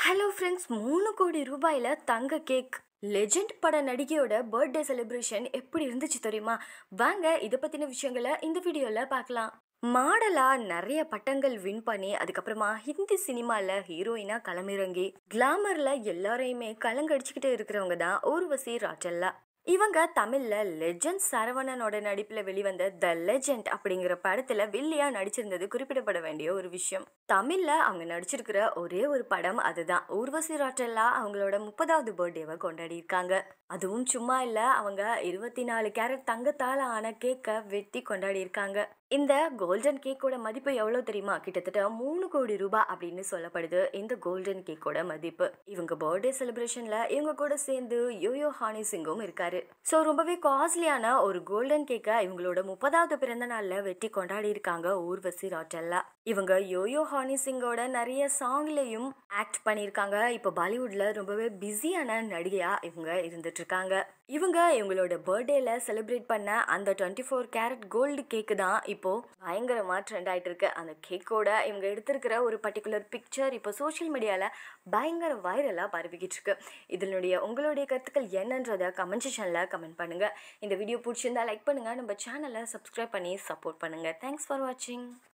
hello friends மூணு கோடி ரூபாயில் தங்க கேக் லெஜெண்ட் பட நடிகையோட பர்த்டே செலிப்ரேஷன் எப்படி இருந்துச்சு தெரியுமா வாங்க இதை பற்றின விஷயங்களை இந்த வீடியோவில் பார்க்கலாம் மாடலாக நிறைய பட்டங்கள் வின் பண்ணி அதுக்கப்புறமா ஹிந்தி சினிமாவில் ஹீரோயினாக களமிறங்கி கிளாமரில் எல்லாரையுமே கலங்கடிச்சுக்கிட்டு இருக்கிறவங்க தான் ஊர்வசி ராட்டல்லா இவங்க தமிழ்ல லெஜண்ட் சரவணனோட நடிப்புல வெளிவந்த த லெஜண்ட் அப்படிங்கிற படத்துல வில்லியா நடிச்சிருந்தது குறிப்பிடப்பட வேண்டிய ஒரு விஷயம் தமிழ்ல அவங்க நடிச்சிருக்கிற ஒரே ஒரு படம் அதுதான் ஊர்வசி ராட்டல்லா அவங்களோட முப்பதாவது பர்த்டேவை கொண்டாடி இருக்காங்க அதுவும் சும்மா இல்ல அவங்க இருபத்தி நாலு கேரட் தங்கத்தால ஆன கேக்கை வெட்டி கொண்டாடி இருக்காங்க இந்த கோல்டன் கேக்கோட மதிப்பு எவ்வளோ தெரியுமா கிட்டத்தட்ட மூணு கோடி ரூபாய் அப்படின்னு சொல்லப்படுது இந்த கோல்டன் கேக்கோட மதிப்பு இவங்க பர்த்டே செலிப்ரேஷன்ல இவங்க கூட சேர்ந்து யோயோ ஹானி சிங்கும் இருக்காரு ஸோ ரொம்பவே காஸ்ட்லியான ஒரு கோல்டன் கேக்கை இவங்களோட முப்பதாவது பிறந்த நாள்ல வெட்டி கொண்டாடி இருக்காங்க ஊர்வசி ராட்டல்லா இவங்க யோயோ ஹானி சிங்கோட நிறைய சாங்லயும் ஆக்ட் பண்ணியிருக்காங்க இப்போ பாலிவுட்ல ரொம்பவே பிஸியான நடிகையா இவங்க இருந்துட்டு இருக்காங்க இவங்க இவங்களோட பர்த்டேல செலிப்ரேட் பண்ண அந்த twenty four carat gold cake தான் இப்போ பயங்கரமா ட்ரெண்ட் ஆயிட்டு இருக்கு அந்த கேக்கோட இவங்க எடுத்திருக்கிற ஒரு பர்டிகுலர் பிக்சர் இப்போ சோஷியல் மீடியால பயங்கர வைரலா பரவிக்கிட்டு இருக்கு இதனுடைய உங்களுடைய கருத்துக்கள் என்னன்றதை கமெண்ட் செக்ஷன்ல கமெண்ட் பண்ணுங்க இந்த வீடியோ பிடிச்சிருந்தா லைக் பண்ணுங்க நம்ம சேனலை சப்ஸ்கிரைப் பண்ணி சப்போர்ட் பண்ணுங்க தேங்க்ஸ் ஃபார் வாட்சிங்